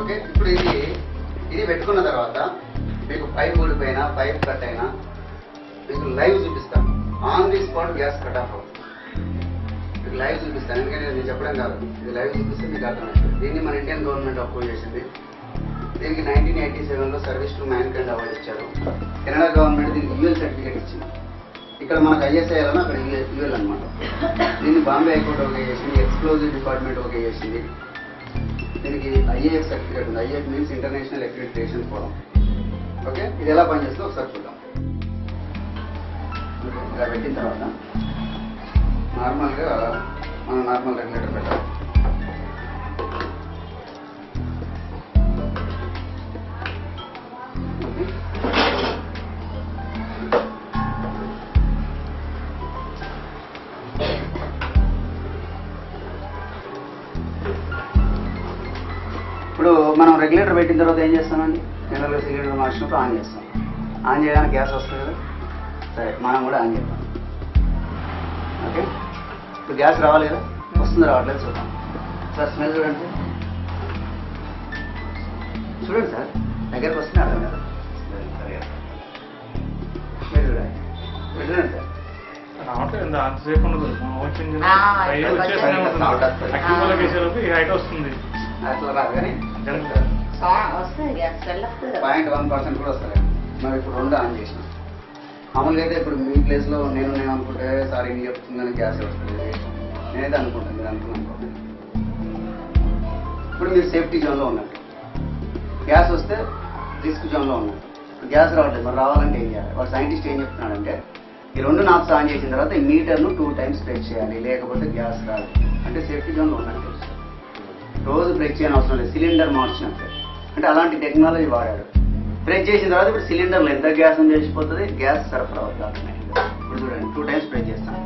Okay ఇప్పుడు ఇది ఇది పెట్టుకున్న తర్వాత మీకు పైప్ ఊడిపోయినా పైప్ కట్ అయినా మీకు లైవ్ చూపిస్తాను on the spot gas cut off అవుతుంది మీకు లైవ్ చూపిస్తాను ఎందుకంటే నేను చెప్పడం కాదు ఇది లైవ్ చూపిస్తే మీకు అర్థమవుతుంది దీన్ని మన ఇండియన్ గవర్నమెంట్ అప్రూవ్ చేసింది దీనికి నైన్టీన్ ఎయిటీ సెవెన్లో service to mankind award ఇచ్చారు కెనడా గవర్నమెంట్ దీనికి యూఎల్ సర్టిఫికేట్ ఇచ్చింది ఇక్కడ మనకు ఐఎస్ఐ అలా అక్కడ యూఎల్ అనమాట దీన్ని బాంబే హైకోర్టు ఓకే చేసింది ఎక్స్క్లూజివ్ డిపార్ట్మెంట్ ఓకే చేసింది దీనికి ఐఏఎఫ్ సర్టిఫికేట్ ఉంది IAF means international accreditation forum okay ఇది ఎలా పనిచేస్తుందో ఒకసారి చూద్దాం ఓకే, ఇలా పెట్టిన తర్వాత నార్మల్గా మనం నార్మల్ రెగ్యులేటర్ పెట్టాలి ఓకే ఇప్పుడు మనం రెగ్యులేటర్ పెట్టిన తర్వాత ఏం చేస్తామండి జనరల్గా సిలిండర్ మార్చినప్పుడు ఆన్ చేస్తాం ఆన్ చేయడానికి గ్యాస్ వస్తుంది కదా సరే మనం కూడా ఆన్ చేద్దాం ఓకే ఇప్పుడు గ్యాస్ రావాలి కదా వస్తుంది రావట్లేదు చూద్దాం సార్ స్మెల్ చూడండి సార్ చూడండి సార్ దగ్గరకు వస్తుంది అర్థం కదా మీరు చూడండి మీరు చూడండి సార్ రావట్లేదు అంతసేపు ఉండదు మనం వచ్చింది ఆ, పై ఇక్కడ వచ్చేస్తూనే కొంచెం ఉంటుంది. sound వస్తుంది. అగ్గిపుల్ల వేసేలోపు ఈ హైట్ వస్తుంది అట్లా రాదు కానీ సౌండ్ వస్తుంది గ్యాస్ స్మెల్ వస్తుంది పాయింట్ వన్ పర్సెంట్ కూడా వస్తలేదు మరి ఇప్పుడు రెండు ఆన్ చేసిన మామూలుగా అయితే ఇప్పుడు మీ ప్లేస్లో నేను నేను అనుకుంటే సార్ ఇది చెప్తుందని గ్యాస్ వస్తుంది నేనైతే అనుకుంటాను మీరు అనుకున్నాను అనుకోండి. ఇప్పుడు మీరు సేఫ్టీ జోన్లో ఉన్నట్టు గ్యాస్ వస్తే రిస్క్ జోన్లో ఉన్నట్టు గ్యాస్ రావట్లేదు మరి రావాలంటే ఏం చేయాలి వాడు సైంటిస్ట్ ఏం చెప్తున్నాడంటే ఈ రెండు నాప్స్ ఆన్ చేసిన తర్వాత ఈ మీటర్ను టూ టైమ్స్ ప్రెస్ చేయాలి లేకపోతే గ్యాస్ రాదు అంటే సేఫ్టీ జోన్లో ఉన్నట్టు తెలుసు రోజు బ్రేక్ చేయని అవసరం లేదు సిలిండర్ మార్చినట్టు అంటే అలాంటి టెక్నాలజీ వాడాడు బ్రేక్ చేసిన తర్వాత ఇప్పుడు సిలిండర్లో ఎంత గ్యాస్ అని తెలిసిపోతుంది గ్యాస్ సరఫరా అవుతుంది automatically. ఇప్పుడు చూడండి టూ టైమ్స్ బ్రేక్ చేస్తాను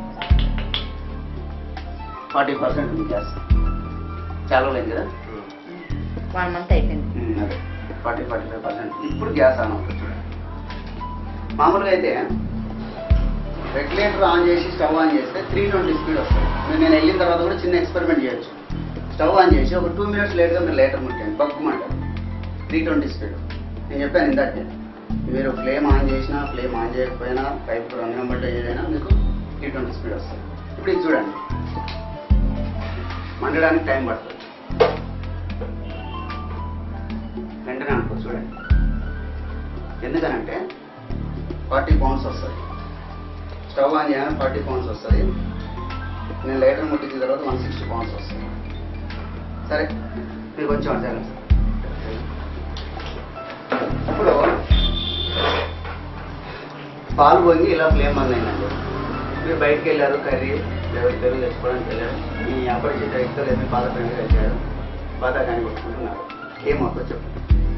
ఫార్టీ పర్సెంట్ ఉంది గ్యాస్ చాలా లేదు కదా వన్ మంత్ అయిపోయింది ఉమ్, అదే ఫార్టీ ఫార్టీ ఫైవ్ పర్సెంట్ ఇప్పుడు గ్యాస్ ఆన్ అవుతుంది చూడండి మామూలుగా అయితే రెగ్యులేటర్ ఆన్ చేసి స్టవ్ ఆన్ చేస్తే త్రీ ట్వంటీ స్పీడ్ వస్తుంది మీరు నేను వెళ్ళిన తర్వాత కూడా చిన్న ఎక్స్పెరిమెంట్ చేయొచ్చు స్టవ్ ఆన్ చేసి ఒక టూ మినిట్స్ లేట్గా మీరు లేటర్ ముట్టాను బగ్గుమంట త్రీ ట్వంటీ స్పీడ్ నేను చెప్పాను ఇందాకే మీరు ఫ్లేమ్ ఆన్ చేసినా ఫ్లేమ్ ఆన్ చేయకపోయినా పైప్ రంగం బట్టి ఏదైనా మీకు త్రీ ట్వంటీ స్పీడ్ వస్తుంది ఇప్పుడు ఇది చూడండి మండడానికి టైం పడుతుంది వెంటనే అనుకో చూడండి ఎందుకనంటే ఫార్టీ పౌండ్స్ వస్తుంది స్టవ్ ఆన్ చేయగానే ఫార్టీ పౌండ్స్ వస్తుంది నేను లైటర్ ముట్టించిన తర్వాత వన్ సిక్స్టీ పౌండ్స్ వస్తుంది సరే మీరు కొంచెం అడగాలి ఇప్పుడు పాలు పొంగి ఇలా ఫ్లేమ్ బంద్ అయిందండి మీరు బయటికి వెళ్ళారు కర్రీ లేదా పెరుగు తెచ్చుకోవడానికి వెళ్ళారు మీ అప్పటి వ్యక్తులు ఏమి పాత ఫ్రెండ్ వచ్చారు పాత కానీ కొట్టుకుంటున్నారు ఏమవుతుందో చెప్పండి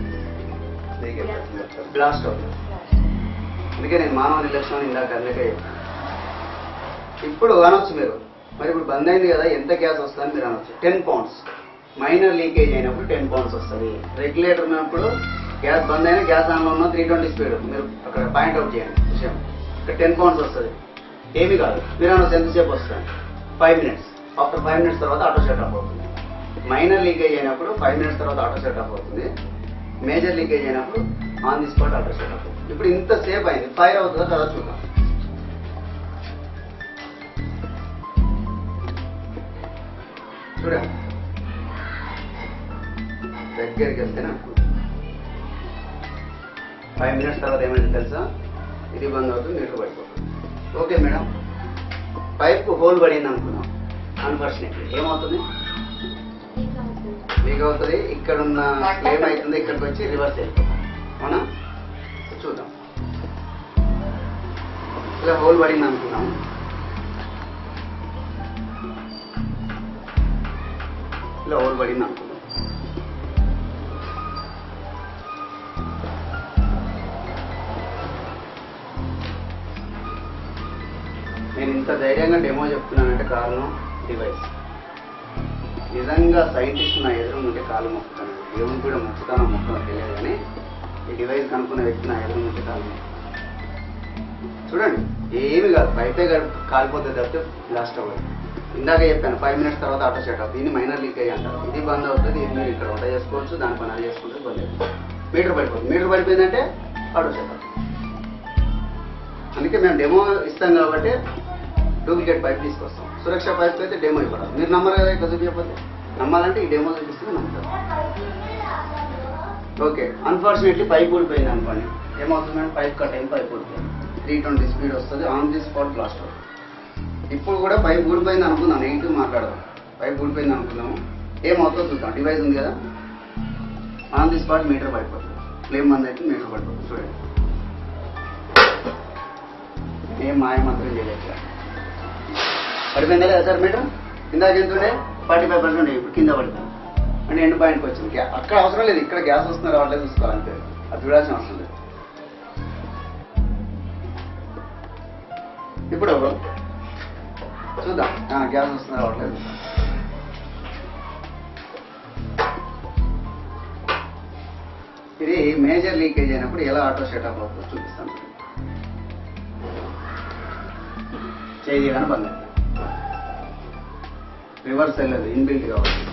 బ్లాస్ట్ అవుతుంది అందుకే నేను మానవ నిర్లక్ష్యం ఇందాక అందుకే చెప్పాను. ఇప్పుడు అనొచ్చు మీరు మరి ఇప్పుడు బంద్ అయింది కదా ఎంత గ్యాస్ వస్తుందని మీరు అనొచ్చు టెన్ పౌండ్స్ మైనర్ లీకేజ్ అయినప్పుడు టెన్ పౌండ్స్ వస్తుంది రెగ్యులేటర్ ఉన్నప్పుడు గ్యాస్ బంద్ అయినా గ్యాస్ ఆన్లో ఉన్న త్రీ ట్వంటీ స్పీడ్ మీరు అక్కడ పాయింట్ అవుట్ చేయండి విషయం ఇక్కడ టెన్ పౌండ్స్ వస్తుంది ఏమీ కాదు మీరు అనొచ్చు ఎంతసేపు వస్తుంది five minutes after five minutes తర్వాత ఆటో షట్ ఆఫ్ అవుతుంది మైనర్ లీకేజ్ అయినప్పుడు ఫైవ్ మినిట్స్ తర్వాత ఆటో షట్ ఆఫ్ అవుతుంది మేజర్ లీకేజ్ అయినప్పుడు on the spot auto shut off అవుతుంది ఇప్పుడు ఇంత సేపు అయింది ఫైర్ అవుతుందో కదా చూద్దాం చూడండి దగ్గరికి వెళ్తేనే అనుకుంటా ఫైవ్ మినిట్స్ తర్వాత ఏమైంది తెలుసా ఇది బంద్ అవుతుంది మీటర్ పడిపోతుంది ఓకే మేడం పైప్ హోల్ పడింది అనుకున్నాం అన్ఫార్చునేట్లీ ఏమవుతుంది మీకు అవుతుంది ఇక్కడ ఉన్న ఏమవుతుంది ఇక్కడికి వచ్చి రివర్స్ అయిపోతుంది అవునా చూద్దాం ఇలా హోల్ పడింది అనుకున్నాం ఇలా హోల్ పడింది అనుకున్నాం నేను ఇంత ధైర్యంగా డెమో చెప్తున్నానంటే కారణం డివైస్ నిజంగా సైంటిస్ట్ నా ఎదురు ఉంటే కాలు మొక్కుతాను దేవుని కూడా మొక్కుతానో మొక్కనో తెలియదు కానీ ఈ డివైస్ కనుక్కున్న వ్యక్తి నా ఎదురు ఉంటే కాలు మొక్కుతాను. చూడండి ఏమి కాదు పైపే కాలిపోతే తప్పితే బ్లాస్ట్ అవ్వదు ఇందాక చెప్పాను ఫైవ్ మినిట్స్ తర్వాత ఆటో సెట్ అవుతుంది దీన్ని మైనర్ లీకేజ్ అంటారు ఇది బంద్ అవుతుంది ఇది మీరు ఇక్కడ వంట చేసుకోవచ్చు దాని పని అది చేసుకుంటే బంద్ అవుతుంది మీటర్ పడిపోతుంది మీటర్ పడిపోయిందంటే ఆటో సెట్ అవుతుంది అందుకే మేము డెమో ఇస్తాం కాబట్టి డూప్లికేట్ పైప్ తీసుకొస్తాం సురక్ష పైప్ అయితే డెమో ఇవ్వడం మీరు నమ్మరు కదా ఇట్లా చూపించకపోతే నమ్మాలంటే ఈ డెమో చూపిస్తే నమ్ముతారు ఓకే అన్ఫార్చునేట్లీ పైప్ ఊడిపోయింది అనుకోండి ఏమవుతుందంటే పైప్ కట్ అయింది పైప్ ఊడిపోయింది త్రీ ట్వంటీ స్పీడ్ వస్తుంది ఆన్ ది స్పాట్ లాస్ట్ అవుతుంది ఇప్పుడు కూడా పైప్ ఊడిపోయింది అనుకుందాం నెగిటివ్ మాట్లాడదాం పైప్ ఊడిపోయింది అనుకుందాము ఏమవుతుందో చూద్దాం డివైస్ ఉంది కదా ఆన్ ది స్పాట్ మీటర్ పడిపోతుంది ఫ్లేమ్ మంది అయితే మీటర్ పడిపోతుంది చూడండి ఏం మాయ మాత్రం చేయలేదు పడిపోయిందా లేదా సార్ మీటర్ ఇందాక ఎంత ఉండే ఫార్టీ ఫైవ్ పర్సెంట్ ఇప్పుడు కింద పడిపోయింది అంటే ఎండ్ పాయింట్కి వచ్చింది గ్యా- అక్కడ అవసరం లేదు ఇక్కడ గ్యాస్ వస్తున్నా రావట్లేదు చూసుకోవాలి అంతే అది చూడాల్సిన అవసరం లేదు ఇప్పుడు చూద్దాం ఆ, గ్యాస్ వస్తున్నా రావట్లేదు ఇది మేజర్ లీకేజ్ అయినప్పుడు ఎలా ఆటో సెటప్ అవుతుందో చూపిస్తాను చేయి కానీ బంద్ రివర్స్ వెళ్ళదు ఇన్బిల్ట్ కావాలి